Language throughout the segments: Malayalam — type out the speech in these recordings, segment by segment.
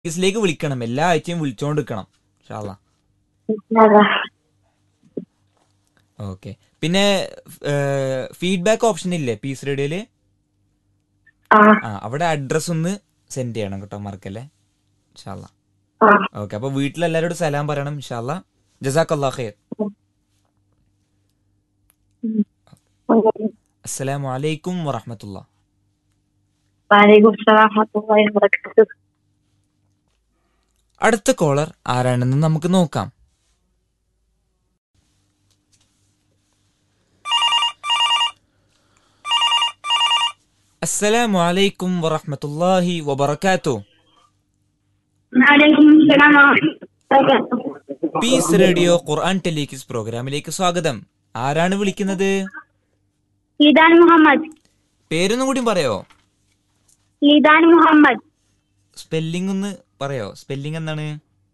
ഓഫീസിലേക്ക് വിളിക്കണം എല്ലാ ആഴ്ചയും വിളിച്ചോണ്ടിരിക്കണം ഇൻഷാല്ലാ അതാ. ഓക്കെ പിന്നെ ഫീഡ്ബാക്ക് ഓപ്ഷൻ ഇല്ലേ പീസ് റേഡിയോയില് ആ ആ അവിടെ അഡ്രസ് ഒന്ന് സെൻഡ് ചെയ്യണം കേട്ടോ മറക്കല്ലേ ഇൻഷാല്ലാ ആ ഓക്കെ അപ്പൊ വീട്ടിലെല്ലാരോടും സലാം പറയണം ഇൻഷാല്ലാ ജസാഖല്ലാ ഖൈർ അസ്സലാമു അലൈക്കും വറഹമത്തുള്ള വലൈക്കും സലാം വറഹ്മത്തുള്ളാഹി വബറകാതുഹു അടുത്ത കോളർ ആരാണെന്ന് നമുക്ക് നോക്കാം അസ്സലാമു അലൈക്കും വറഹ്മത്തുള്ളാഹി വബറകാതുഹു വലൈക്കും സലാം വറഹ്മത്തുള്ളാഹി പീസ് റേഡിയോ ഖുർആൻ ടെലിക്കിസ് പ്രോഗ്രാമിലേക്ക് സ്വാഗതം ആരാണ് വിളിക്കുന്നത് ലിദാൻ മുഹമ്മദ് പേരൊന്നും കൂടി പറയോ ലിദാൻ മുഹമ്മദ് സ്പെല്ലിംഗ് ഒന്ന് പറയോ സ്പെല്ലിംഗ് എന്താണ്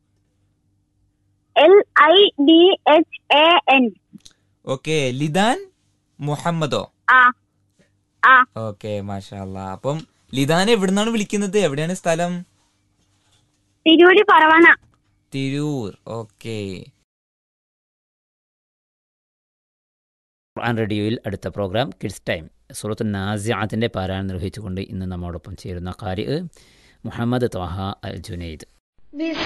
L I D H A N okay Lidhan മുഹമ്മദോ ആ ആ ഓക്കെ മാഷാ അല്ലാ അപ്പം ലിദാൻ എവിടുന്നാണ് വിളിക്കുന്നത് എവിടെയാണ് സ്ഥലം തിരൂര് പറവണ തിരൂർ ഓക്കെ ഖുർആൻ റേഡിയോയിൽ അടുത്ത പ്രോഗ്രാം കിഡ്സ് ടൈം സുറത്ത് നാസിയാത്തിൻ്റെ പാരായണം നിർവഹിച്ചുകൊണ്ട് ഇന്ന് നമ്മോടൊപ്പം ചേരുന്ന കാരി മുഹമ്മദ് ത്വാഹ അൽ ജുനൈദ് بسم